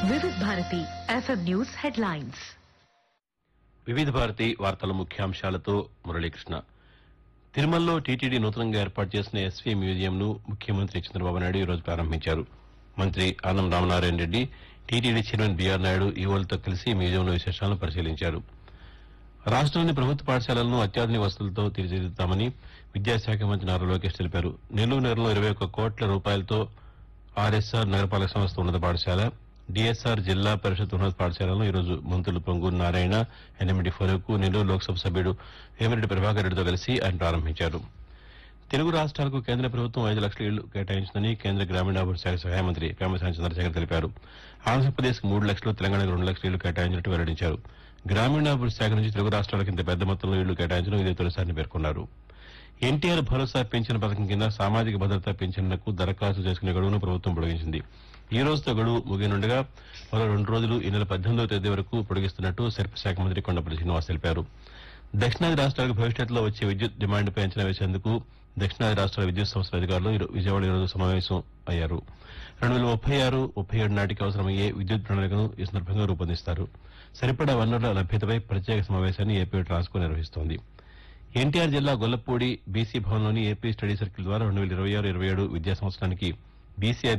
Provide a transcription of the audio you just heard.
వివిధ Bharati FM news headlines వివిధ భారతి వార్తల ముఖ్యాంశాలతో మురళీకృష్ణ తిరుమలలో టీటీడీ నూతనంగా ఏర్పాటు చేసిన ఎస్వీ మ్యూజియంను ముఖ్యమంత్రి చంద్రబాబు నాయుడు ఈరోజు ప్రారంభించారు మంత్రి Anam Ramanarayana Reddy TTD chairman BR Naidu ఈవోలతో కలిసి మ్యూజియంలో విశేషాలను పరిశీలించారు రాష్ట్రంలోని ప్రభుత్వ పాఠశాలలను అత్యాధునిక వసతులతో తీర్చిదిద్దుతామని విద్యాశాఖ మంత్రి నారా లోకేష్ తెలిపారు నెల్లూరు నగరంలో ఇరవై ఒక్క కోట్ల రూపాయలతో ఆర్ఎస్ఆర్ నగరపాలక సంస్థ ఉన్నత పాఠశాల డిఎస్ఆర్ జిల్లా పరిషత్ ఉన్నత పాఠశాలను ఈరోజు మంత్రులు పొంగూరు నారాయణ ఎన్ఎండి ఫరూక్ నెల్లూరు లోక్సభ సభ్యుడు వేమిరెడ్డి ప్రభాకర్ రెడ్డితో కలిసి ఆయన ప్రారంభించారు తెలుగు రాష్ట్రాలకు కేంద్ర ప్రభుత్వం ఐదు లక్షల ఇళ్లు కేటాయించిందని కేంద్ర గ్రామీణాభివృద్ధి శాఖ సహాయ మంత్రి పేమసాని చంద్రశేఖర్ తెలిపారు ఆంధ్రప్రదేశ్ మూడు లక్షలు తెలంగాణకు రెండు లక్షల ఇళ్లు కేటాయించినట్టు వెల్లడించారు గ్రామీణాభివృద్ధి శాఖ నుంచి తెలుగు రాష్ట్రాలకు ఇంత పెద్ద మొత్తంలో ఇళ్లు కేటాయించడం ఇదే తొలిసారిని పేర్కొన్నారు ఎన్టీఆర్ భరోసా పెన్షన్ పథకం కింద సామాజిక భద్రత పెన్షన్లకు దరఖాస్తు చేసుకునే గడువును ప్రభుత్వం పొడిగించింది ఈ రోజుతో గడువు ముగియనుండగా మరో రెండు రోజులు ఈ నెల పద్దెనిమిదవ తేదీ వరకు పొడిగిస్తున్నట్టు శిల్ప శాఖ మంత్రి కొండపల్లి శ్రీనివాస్ తెలిపారు దక్షిణాది రాష్ట్రాలకు భవిష్యత్తులో వచ్చే విద్యుత్ డిమాండ్పై అంచనా వేసేందుకు దక్షిణాది రాష్ట్రాల విద్యుత్ సంస్థల అధికారులు ఈరో- విజయవాడ ఈరోజు సమావేశం అయ్యారు రెండు వేల ముప్పై ఆరు ముప్పై ఏడు నాటికి అవసరమయ్యే విద్యుత్ ప్రణాళికను ఈ సందర్భంగా రూపొందిస్తారు సరిపడా వనరుల లభ్యతపై ప్రత్యేక సమావేశాన్ని ఏపీ ట్రాన్స్కో నిర్వహిస్తోంది ఎన్టీఆర్ జిల్లా గొల్లపూడి బీసీ భవన్లోని ఏపీ స్టడీ సర్కిల్ ద్వారా రెండు వేల ఇరవై ఆరు ఇరవై ఏడు విద్యా సంవత్సరానికి బీసీ